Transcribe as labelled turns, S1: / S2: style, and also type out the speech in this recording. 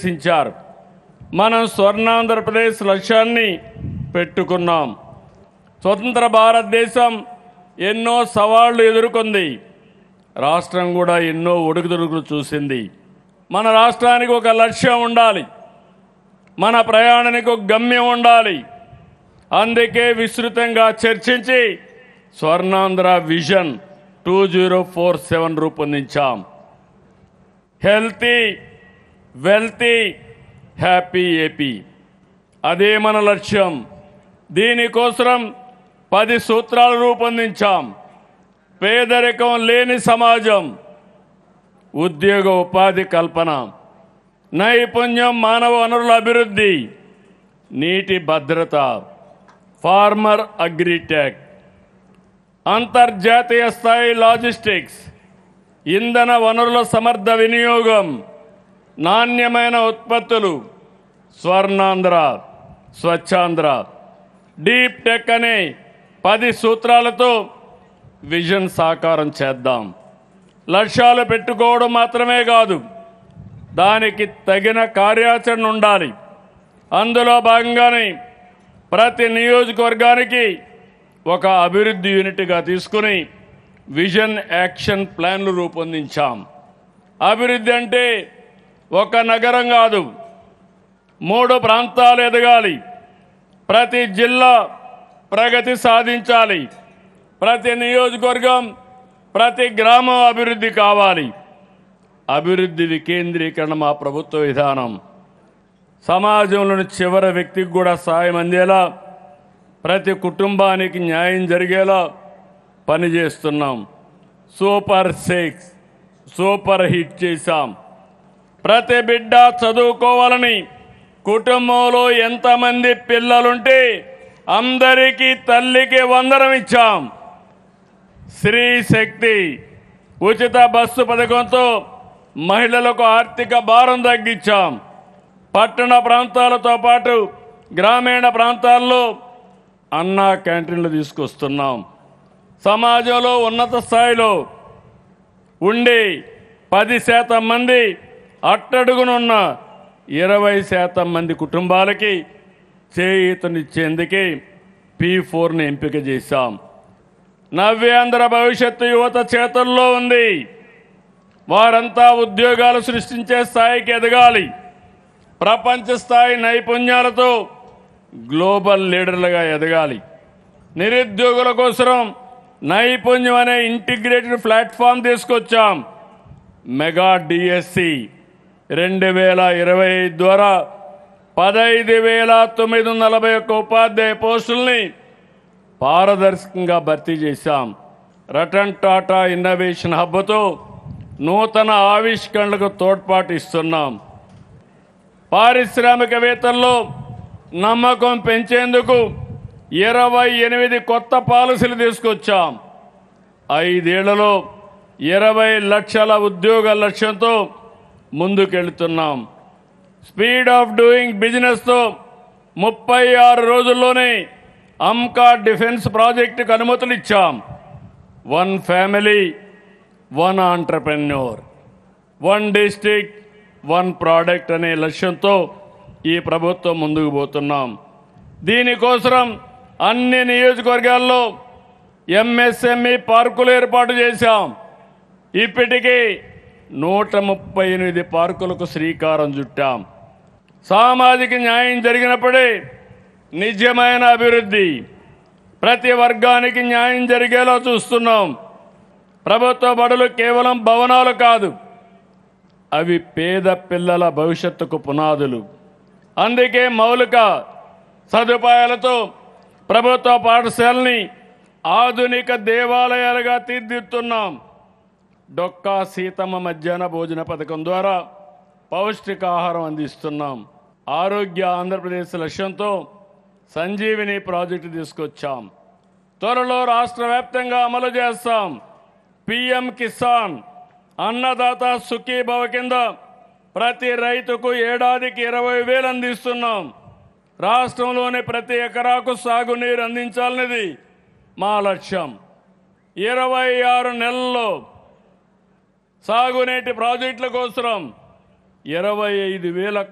S1: నిర్దేశించారు మనం స్వర్ణాంధ్రప్రదేశ్ లక్ష్యాన్ని పెట్టుకున్నాం స్వతంత్ర భారతదేశం ఎన్నో సవాళ్లు ఎదుర్కొంది రాష్ట్రం కూడా ఎన్నో ఒడుకుదొడుకులు చూసింది మన రాష్ట్రానికి ఒక లక్ష్యం ఉండాలి మన ప్రయాణానికి ఒక గమ్యం ఉండాలి అందుకే విస్తృతంగా చర్చించి Swarnandhra vision two zero four seven రూపొందించాం హెల్తీ వెల్తీ హ్యాపీ ఏపీ అదే మన లక్ష్యం దీనికోసం పది సూత్రాలు రూపొందించాం పేదరికం లేని సమాజం ఉద్యోగ ఉపాధి కల్పన నైపుణ్యం మానవ వనరుల అభివృద్ధి నీటి భద్రత ఫార్మర్ అగ్రిటెక్ అంతర్జాతీయ స్థాయి లాజిస్టిక్స్ ఇంధన వనరుల సమర్థ వినియోగం నాణ్యమైన ఉత్పత్తులు స్వర్ణాంధ్ర స్వచ్ఛాంధ్ర డీప్ టెక్ అనే పది సూత్రాలతో విజన్ సాకారం చేద్దాం లక్ష్యాలు పెట్టుకోవడం మాత్రమే కాదు దానికి తగిన కార్యాచరణ ఉండాలి అందులో భాగంగానే ప్రతి నియోజకవర్గానికి ఒక అభివృద్ధి యూనిట్గా తీసుకుని విజన్ యాక్షన్ ప్లాన్లు రూపొందించాం అభివృద్ధి అంటే ఒక నగరం కాదు మూడు ప్రాంతాలు ఎదగాలి ప్రతి జిల్లా ప్రగతి సాధించాలి ప్రతి నియోజకవర్గం ప్రతి గ్రామం అభివృద్ధి కావాలి అభివృద్ధి వికేంద్రీకరణ మా ప్రభుత్వ విధానం సమాజంలోని చివరి వ్యక్తికి కూడా సాయం అందేలా ప్రతి కుటుంబానికి న్యాయం జరిగేలా పనిచేస్తున్నాం సూపర్ సిక్స్ సూపర్ హిట్ చేశాం ప్రతి బిడ్డ చదువుకోవాలని కుటుంబంలో ఎంతమంది పిల్లలుంటే అందరికీ తల్లికి వందనం ఇచ్చాం స్త్రీ శక్తి ఉచిత బస్సు పథకంతో మహిళలకు ఆర్థిక భారం తగ్గించాం పట్టణ ప్రాంతాలతో పాటు గ్రామీణ ప్రాంతాల్లో అన్నా క్యాంటీన్లు తీసుకొస్తున్నాం సమాజంలో ఉన్నత స్థాయిలో ఉండి పది శాతం మంది అట్టడుగునున్న ఇరవై శాతం మంది కుటుంబాలకి చేయూతనిచ్చేందుకే పీ ఫోర్ని ఎంపిక చేశాం నవ్యాంధ్ర భవిష్యత్తు యువత చేతుల్లో ఉంది వారంతా ఉద్యోగాలు సృష్టించే స్థాయికి ఎదగాలి ప్రపంచ స్థాయి నైపుణ్యాలతో గ్లోబల్ లీడర్లుగా ఎదగాలి నిరుద్యోగుల కోసం నైపుణ్యం అనే ఇంటిగ్రేటెడ్ ప్లాట్ఫామ్ తీసుకొచ్చాం మెగా డిఎస్సి రెండు వేల ఇరవై ఐదు ద్వారా పదహైదు వేల తొమ్మిది వందల నలభై ఒక్క ఉపాధ్యాయ పోస్టుల్ని పారదర్శకంగా భర్తీ చేశాం రతన్ టాటా ఇన్నోవేషన్ హబ్తో నూతన ఆవిష్కరణలకు తోడ్పాటు ఇస్తున్నాం పారిశ్రామికవేత్తల్లో నమ్మకం పెంచేందుకు ఇరవై ఎనిమిది కొత్త పాలసీలు తీసుకొచ్చాం ఐదేళ్లలో ఇరవై లక్షల ఉద్యోగ లక్ష్యంతో ముందుకెళ్తున్నాం స్పీడ్ ఆఫ్ డూయింగ్ బిజినెస్తో ముప్పై ఆరు రోజుల్లోనే అమ్కా డిఫెన్స్ ప్రాజెక్టుకు అనుమతులు ఇచ్చాం one family one entrepreneur one district one product అనే లక్ష్యంతో ఈ ప్రభుత్వం ముందుకు పోతున్నాం దీనికోసం అన్ని నియోజకవర్గాల్లో ఎంఎస్ఎంఈ పార్కులు ఏర్పాటు చేశాం ఇప్పటికీ నూట ముప్పై ఎనిమిది పార్కులకు శ్రీకారం చుట్టాం సామాజిక న్యాయం జరిగినప్పుడే నిజమైన అభివృద్ధి ప్రతి వర్గానికి న్యాయం జరిగేలా చూస్తున్నాం ప్రభుత్వ బడులు కేవలం భవనాలు కాదు అవి పేద పిల్లల భవిష్యత్తుకు పునాదులు అందుకే మౌలిక సదుపాయాలతో ప్రభుత్వ పాఠశాలని ఆధునిక దేవాలయాలుగా తీర్దిద్దుతున్నాం డొక్కా సీతమ్మ మధ్యాహ్న భోజన పథకం ద్వారా పౌష్టికాహారం అందిస్తున్నాం ఆరోగ్య ఆంధ్రప్రదేశ్ లక్ష్యంతో సంజీవిని ప్రాజెక్టు తీసుకొచ్చాం త్వరలో రాష్ట్ర వ్యాప్తంగా అమలు చేస్తాం పిఎం కిసాన్ అన్నదాత సుఖీభవ కింద ప్రతి రైతుకు ఏడాదికి ఇరవై వేలు అందిస్తున్నాం రాష్ట్రంలోని ప్రతి ఎకరాకు సాగునీరు అందించాలనేది మా లక్ష్యం ఇరవై ఆరు నెలల్లో సాగునీటి ప్రాజెక్టుల కోసం ఇరవై ఐదు వేల